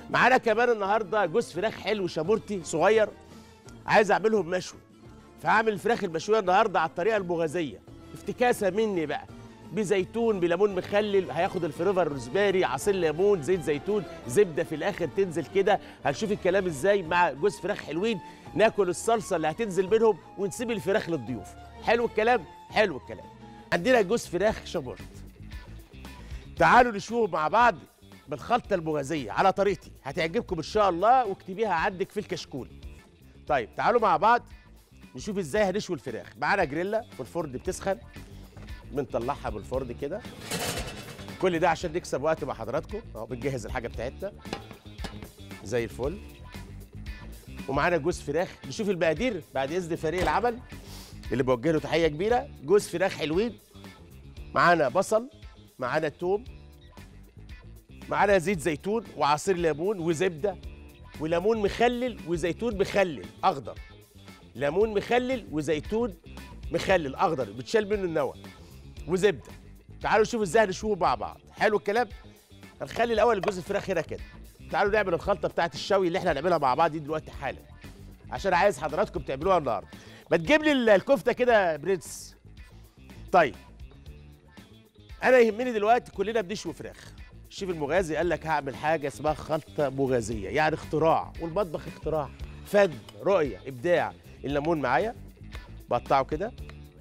معانا كمان النهارده جوز فراخ حلو شامورتي صغير عايز اعملهم مشوي فهعمل الفراخ المشويه النهارده على الطريقه المغازيه افتكاسه مني بقى بزيتون بليمون مخلل هياخد الفليفر روزماري عصير ليمون زيت زيتون زبده في الاخر تنزل كده هنشوف الكلام ازاي مع جوز فراخ حلوين ناكل الصلصه اللي هتنزل منهم ونسيب الفراخ للضيوف حلو الكلام حلو الكلام عندنا جوز فراخ شابورت تعالوا نشوف مع بعض بالخلطه المغازيه على طريقتي هتعجبكم ان شاء الله واكتبيها عندك في الكشكول طيب تعالوا مع بعض نشوف ازاي هنشوي الفراخ معانا جريلا والفرن بتسخن بنطلعها من الفرن كده كل ده عشان نكسب وقت مع حضراتكم اهو بنجهز الحاجه بتاعتنا زي الفل ومعانا جوز فراخ نشوف المقادير بعد اذن فريق العمل اللي بوجه له تحيه كبيره جوز فراخ حلوين معانا بصل معانا توم معانا زيت زيتون وعصير ليمون وزبده وليمون مخلل وزيتون مخلل اخضر ليمون مخلل وزيتون مخلل اخضر بتشال منه النوى وزبده تعالوا نشوف ازاي هنشوفه مع بعض حلو الكلام هنخلي الاول الجزء الفراخ هنا كده تعالوا نعمل الخلطه بتاعت الشوي اللي احنا هنعملها مع بعض دي دلوقتي حالا عشان عايز حضراتكم تعملوها النهارده ما تجيب لي ال- الكفته كده يا برنس طيب انا يهمني دلوقتي كلنا بنشوي فراخ الشيف المغازي قال لك هعمل حاجه اسمها خلطه مغازيه يعني اختراع والمطبخ اختراع فن رؤيه ابداع الليمون معايا بقطعه كده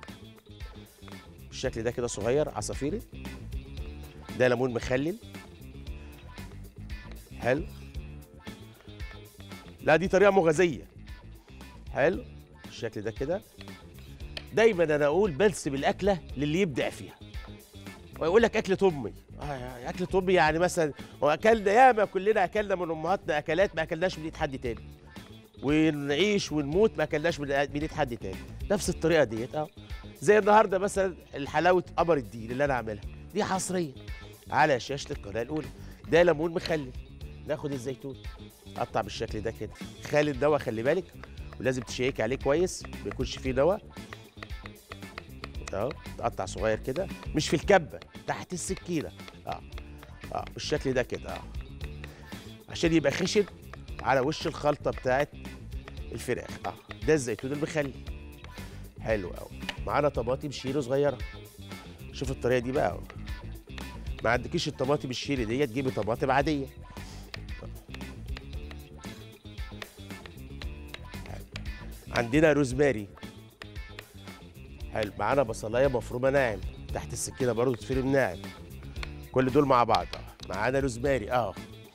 بالشكل ده كده صغير عصافيري ده ليمون مخلل حلو لا دي طريقه مغازيه حلو بالشكل ده كده دايما انا اقول بنسب الاكله للي يبدع فيها ويقول لك اكله امي آه اكله امي يعني مثلا واكلنا ياما كلنا اكلنا من امهاتنا اكلات ما اكلناش من ايد حد تاني ونعيش ونموت ما اكلناش من من ايد حد تاني نفس الطريقه ديت اه زي النهارده مثلا الحلاوه قمر الدين اللي انا عاملها دي حصريه على شاشه القناه الاولى ده ليمون مخلل ناخد الزيتون قطع بالشكل ده كده خالي الدواء خلي بالك ولازم تشيك عليه كويس ما يكونش فيه دواء اهو تقطع صغير كده مش في الكبه تحت السكينه اه اه بالشكل ده كده اه عشان يبقى خشن على وش الخلطه بتاعت الفراخ اه ده الزيتون المخلي حلو قوي معانا طماطم شيري صغيره شوف الطريقه دي بقى اهو ما عندكيش الطماطم الشيري ديت جيبي طماطم عاديه حلو. عندنا روزماري حلو معانا بصلايه مفرومه ناعم تحت السكينه برضو تتفرم ناعم كل دول مع بعض اه معانا روزماري اه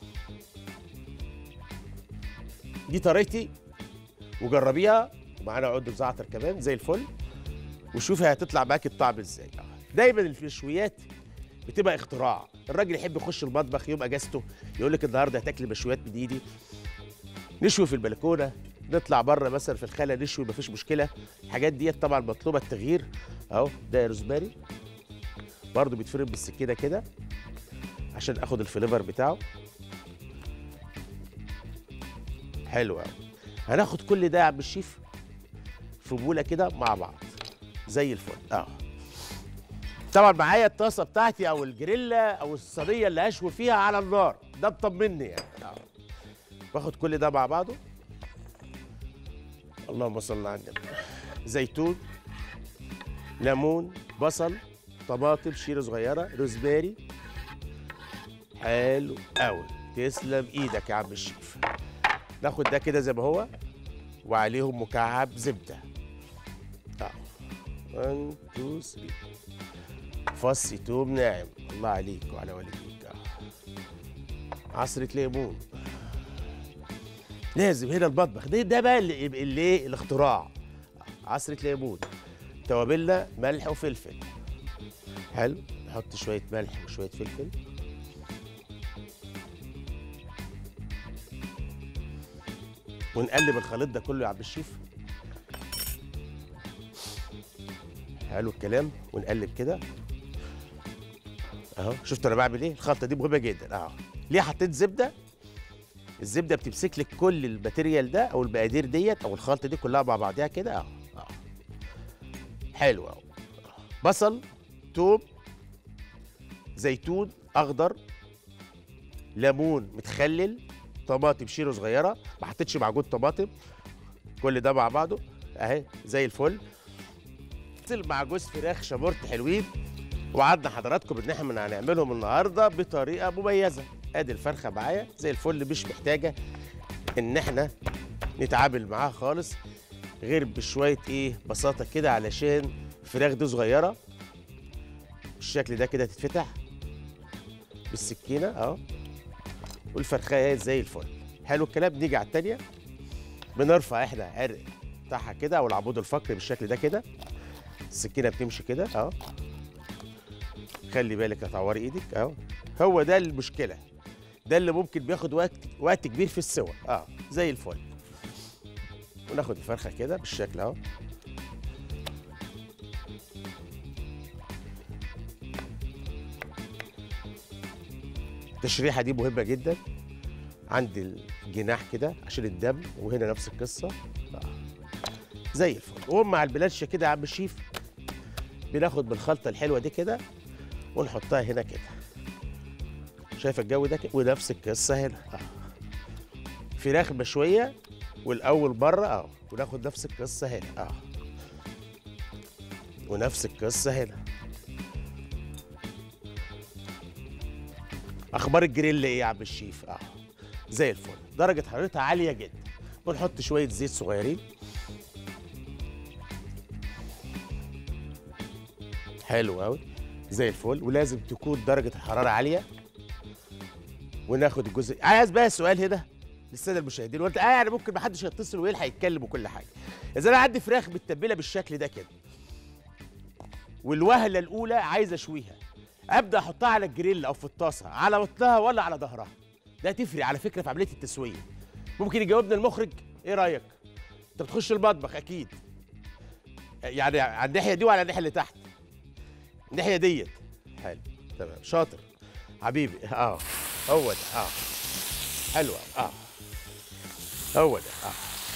دي طريقتي وجربيها ومعانا عود زعتر كمان زي الفل وشوفي هتطلع معاكي الطعم ازاي آه. دايما المشويات بتبقى اختراع الراجل يحب يخش المطبخ يوم اجازته يقول لك النهارده هتاكلي مشويات من ايدي نشوي في البلكونه نطلع بره مثلا في الخلا نشوي مفيش مشكله الحاجات ديت طبعا مطلوبه التغيير اهو ده روزماري برضو بيتفرم بالسكينه كده عشان اخد الفليفر بتاعه حلو قوي هناخد كل ده يا عم الشيف في بوله كده مع بعض زي الفل اه طبعا معايا الطاسه بتاعتي او الجريلا او الصينيه اللي هشوي فيها على النار ده مطمني يعني آه. باخد كل ده مع بعضه اللهم صل على النبي زيتون ليمون بصل طماطم شيرة صغيرة روزماري حلو قوي تسلم ايدك يا عم الشيف ناخد ده كده زي ما هو وعليهم مكعب زبدة اه 1 2 3 فص توم ناعم الله عليك وعلى والديك اه عصرة ليمون لازم هنا المطبخ ده ده بقى اللي اللي إيه؟ الاختراع عصرة ليمون توابلنا ملح وفلفل حلو نحط شوية ملح وشوية فلفل ونقلب الخليط ده كله يا عبد الشيف حلو الكلام ونقلب كده اهو شفتوا انا بعمل ايه الخلطه دي مهمه جدا اهو ليه حطيت زبده الزبده بتمسك لك كل الماتيريال ده او المقادير ديت او الخلطه دي كلها مع بعضها كده اهو اهو حلو اهو بصل توم زيتون اخضر ليمون متخلل طماطم شيرو صغيره ما حطيتش معجون طماطم كل ده مع بعضه اهي زي الفل نزل مع جوز فراخ شامورت حلوين وعدنا حضراتكم ان احنا هنعملهم النهارده بطريقه مميزه ادي الفرخه معايا زي الفل مش محتاجه ان احنا نتعامل معاها خالص غير بشويه ايه بساطه كده علشان الفراخ دي صغيره بالشكل ده كده تتفتح بالسكينه اهو والفرخايه زي الفل حلو الكلام نيجي على التانيه بنرفع احنا عرق بتاعها كده او العمود الفقري بالشكل ده كده السكينه بتمشي كده اهو خلي بالك هتعوري ايدك اهو هو ده المشكله ده اللي ممكن بياخد وقت وقت كبير في السوى اه زي الفل وناخد الفرخه كده بالشكل اهو التشريحه دي مهمه جدا عند الجناح كده عشان الدم وهنا نفس القصه آه. زي الفل وهم مع البلانشه كده يا عم الشيف بناخد بالخلطه الحلوه دي كده ونحطها هنا كده شايف الجو ده كده ونفس القصه هنا اه فراخ مشويه والاول مره اه وناخد نفس القصه هنا اه ونفس القصه هنا اخبار الجريل ايه يا عم الشيف اه زي الفل درجه حرارتها عاليه جدا ونحط شويه زيت صغيرين حلو قوي زي الفل ولازم تكون درجه الحراره عاليه وناخد الجزء عايز بقى سؤال هنا للساده المشاهدين وانت آه يعني ممكن ما حدش يتصل ويلحق يتكلم وكل حاجه اذا انا عندي فراخ متبله بالشكل ده كده والوهله الاولى عايز اشويها ابدا احطها على الجريل او في الطاسه على بطنها ولا على ظهرها ده تفرق على فكره في عمليه التسويه ممكن يجاوبنا المخرج ايه رايك انت بتخش المطبخ اكيد يعني على الناحيه دي وعلى الناحيه اللي تحت الناحيه ديت حلو تمام شاطر حبيبي اه هو ده اه حلو أوي. اه هو ده اه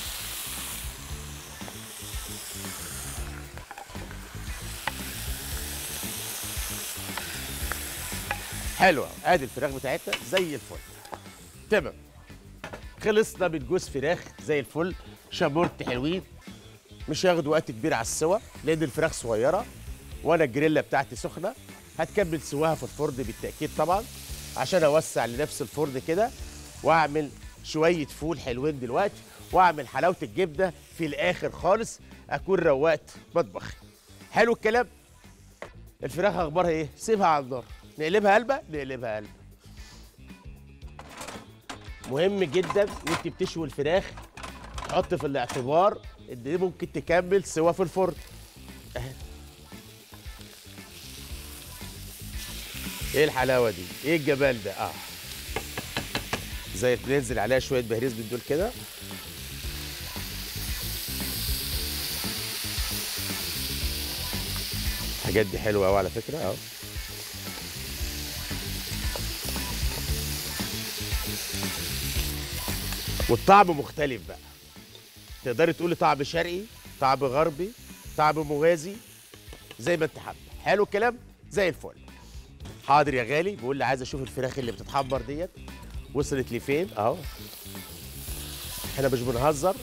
حلوه ادي الفراخ بتاعتنا زي الفل تمام خلصنا من جوز فراخ زي الفل شامورت حلوين مش هياخد وقت كبير على السوا لان الفراخ صغيره وانا الجريلا بتاعتي سخنه هتكمل سواها في الفرن بالتاكيد طبعا عشان اوسع لنفس الفرن كده واعمل شويه فول حلوين دلوقتي واعمل حلاوه الجبنه في الاخر خالص اكون روقت مطبخي حلو الكلام الفراخ اخبارها ايه سيبها على النار نقلبها قلبه نقلبها قلبه مهم جدا وانت بتشوي الفراخ تحط في الاعتبار ان دي ممكن تكمل سوا في الفرن أهي. ايه الحلاوه دي ايه الجمال ده اه زي بننزل عليها شويه بهريز من دول كده الحاجات دي حلوه قوي على فكره اهو والطعم مختلف بقى تقدري تقولي طعم شرقي طعم غربي طعم مغازي زي ما انت حابه حلو الكلام زي الفل حاضر يا غالي بيقول لي عايز اشوف الفراخ اللي بتتحمر ديت وصلت لفين اهو احنا مش بنهزر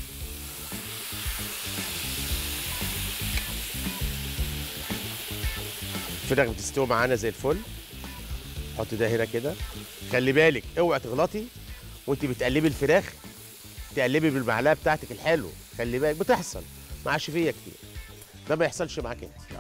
الفراخ بتستوي معانا زي الفل حط ده هنا كده خلي بالك اوعي تغلطي وانت بتقلبي الفراخ تقلبي بالمعلقه بتاعتك الحلو خلي بالك بتحصل مع شفيه كتير ده ما يحصلش معاك انت